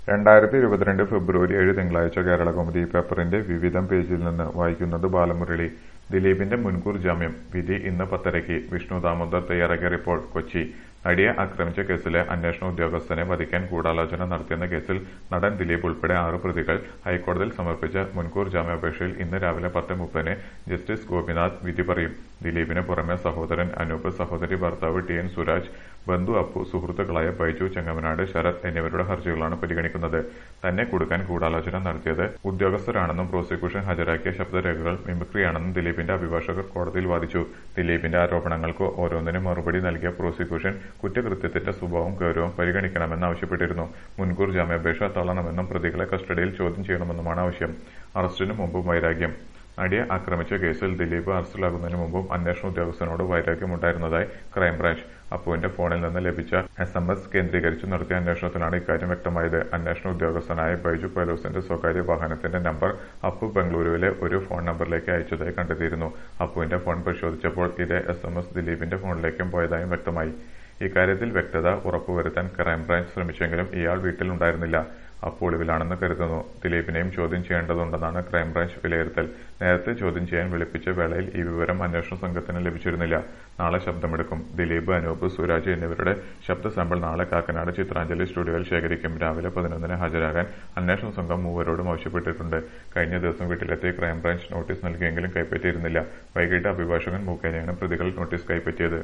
രണ്ടായിരത്തി ഇരുപത്തിരണ്ട് ഫെബ്രുവരി ഏഴ് തിങ്കളാഴ്ച കേരളകൗമുദി പേപ്പറിന്റെ വിവിധം പേജിൽ നിന്ന് വായിക്കുന്നത് ബാലമുരളി ദിലീപിന്റെ മുൻകൂർ ജാമ്യം വിധി ഇന്ന് പത്തരയ്ക്ക് വിഷ്ണു ദാമോദർ തയ്യാറാക്കിയ റിപ്പോർട്ട് കൊച്ചി നടിയെ ആക്രമിച്ച കേസിലെ അന്വേഷണ ഉദ്യോഗസ്ഥനെ വധിക്കാൻ ഗൂഢാലോചന നടത്തിയെന്ന കേസിൽ നടൻ ദിലീപ് ഉൾപ്പെടെ ആറ് പ്രതികൾ ഹൈക്കോടതിയിൽ സമർപ്പിച്ച മുൻകൂർ ജാമ്യാപേക്ഷയിൽ ഇന്ന് രാവിലെ പത്ത് മുപ്പതിന് ജസ്റ്റിസ് ഗോപിനാഥ് വിധി പറയും ദിലീപിന് പുറമെ സഹോദരൻ അനൂപ് സഹോദരി ഭർത്താവ് ടി എൻ സുരാജ് ബന്ധു അപ്പു സുഹൃത്തുക്കളായ ബൈജു ചെങ്ങമനാട് ശരത് എന്നിവരുടെ ഹർജികളാണ് പരിഗണിക്കുന്നത് തന്നെ കൊടുക്കാൻ ഗൂഢാലോചന നടത്തിയത് ഉദ്യോഗസ്ഥരാണെന്നും പ്രോസിക്യൂഷൻ ഹാജരാക്കിയ ശബ്ദരേഖകൾ മിമിക്രിയാണെന്നും ദിലീപിന്റെ അഭിഭാഷകർ കോടതിയിൽ വാദിച്ചു ദിലീപിന്റെ ആരോപണങ്ങൾക്ക് ഓരോന്നിനും മറുപടി നൽകിയ പ്രോസിക്യൂഷൻ കുറ്റകൃത്യത്തിന്റെ സ്വഭാവവും ഗൌരവവും പരിഗണിക്കണമെന്നാവശ്യപ്പെട്ടിരുന്നു മുൻകൂർ ജാമ്യാപേക്ഷ തള്ളണമെന്നും പ്രതികളെ കസ്റ്റഡിയിൽ ചോദ്യം ചെയ്യണമെന്നുമാണ് ആവശ്യം അറസ്റ്റിനു മുമ്പും വൈരാഗ്യം നടിയെ ആക്രമിച്ച കേസിൽ ദിലീപ് അറസ്റ്റിലാകുന്നതിന് മുമ്പും അന്വേഷണ ഉദ്യോഗസ്ഥനോട് വൈരാഗ്യമുണ്ടായിരുന്നതായി ക്രൈംബ്രാഞ്ച് അപ്പുവിന്റെ ഫോണിൽ നിന്ന് ലഭിച്ച എസ് എം എസ് കേന്ദ്രീകരിച്ചു നടത്തിയ അന്വേഷണത്തിലാണ് ഇക്കാര്യം വ്യക്തമായത് അന്വേഷണ ഉദ്യോഗസ്ഥനായ ബൈജു പലോസിന്റെ സ്വകാര്യ വാഹനത്തിന്റെ നമ്പർ അപ്പു ബംഗളൂരുവിലെ ഒരു ഫോൺ നമ്പറിലേക്ക് അയച്ചതായി കണ്ടെത്തിയിരുന്നു അപ്പുവിന്റെ ഫോൺ പരിശോധിച്ചപ്പോൾ ഇതേ എസ് എം എസ് ദിലീപിന്റെ ഫോണിലേക്കും പോയതായും വ്യക്തമായി ഇക്കാര്യത്തിൽ വ്യക്തത ഉറപ്പുവരുത്താൻ ക്രൈംബ്രാഞ്ച് ശ്രമിച്ചെങ്കിലും ഇയാൾ വീട്ടിലുണ്ടായിരുന്നില്ല അപ്പു ഒളിവിലാണെന്ന് കരുതുന്നു ദിലീപിനെയും ചോദ്യം ചെയ്യേണ്ടതുണ്ടെന്നാണ് ക്രൈംബ്രാഞ്ച് വിലയിരുത്തൽ നേരത്തെ ചോദ്യം ചെയ്യാൻ വിളിപ്പിച്ച വേളയിൽ ഈ വിവരം അന്വേഷണ സംഘത്തിന് ലഭിച്ചിരുന്നില്ല നാളെ ശബ്ദമെടുക്കും ദിലീപ് അനൂപ് സുരാജ് എന്നിവരുടെ ശബ്ദ സാമ്പിൾ നാളെ കാക്കനാട് ചിത്രാഞ്ജലി സ്റ്റുഡിയോയിൽ ശേഖരിക്കും രാവിലെ പതിനൊന്നിന് ഹാജരാകാൻ അന്വേഷണ സംഘം മൂവരോടും ആവശ്യപ്പെട്ടിട്ടുണ്ട് കഴിഞ്ഞ ദിവസം വീട്ടിലെത്തി ക്രൈംബ്രാഞ്ച് നോട്ടീസ് നൽകിയെങ്കിലും കൈപ്പറ്റിയിരുന്നില്ല വൈകിട്ട് അഭിഭാഷകൻ മുഖേനയാണ് പ്രതികൾ നോട്ടീസ് കൈപ്പറ്റിയത്